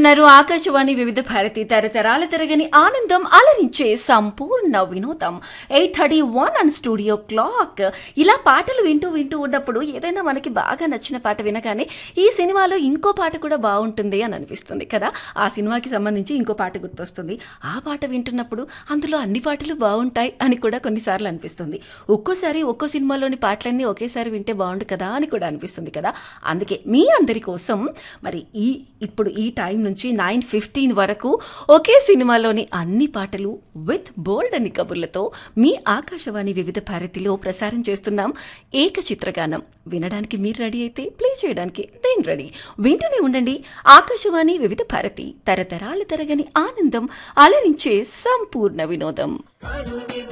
వింటున్నారు ఆకాశవాణి వివిధ భారతి తరతరాల తిరగని ఆనందం అలరించే సంపూర్ణ వినోదం eight thirty one and studio clock ఇలా పాటలు వింటూ వింటూ ఉన్నప్పుడు ఏదైనా మనకి బాగా నచ్చిన పాట వినగానే ఈ సినిమాలో ఇంకో పాట కూడా బాగుంటుంది అని అనిపిస్తుంది కదా ఆ సినిమాకి సంబంధించి ఇంకో పాట గుర్తొస్తుంది ఆ పాట వింటున్నప్పుడు అందులో అన్ని పాటలు బాగుంటాయి అని కూడా కొన్నిసార్లు అనిపిస్తుంది ఒక్కోసారి ఒక్కో సినిమాలోని పాటలన్నీ ఒకేసారి వింటే బాగుండు కదా అని కూడా అనిపిస్తుంది కదా అందుకే మీ అందరి కోసం మరి ఈ ఇప్పుడు ఈ టైం నుంచి నైన్ ఫిఫ్టీన్ వరకు ఒకే సినిమాలోని అన్ని పాటలు విత్ బోల్డ్ అని కబుర్లతో మీ ఆకాశవాణి వివిధ భారతిలో ప్రసారం చేస్తున్నాం ఏక చిత్రగానం వినడానికి మీరు రెడీ అయితే ప్లే చేయడానికి నేను రెడీ వింటూనే ఉండండి ఆకాశవాణి వివిధ భారతి తరతరాల తరగని ఆనందం అలరించే సంపూర్ణ వినోదం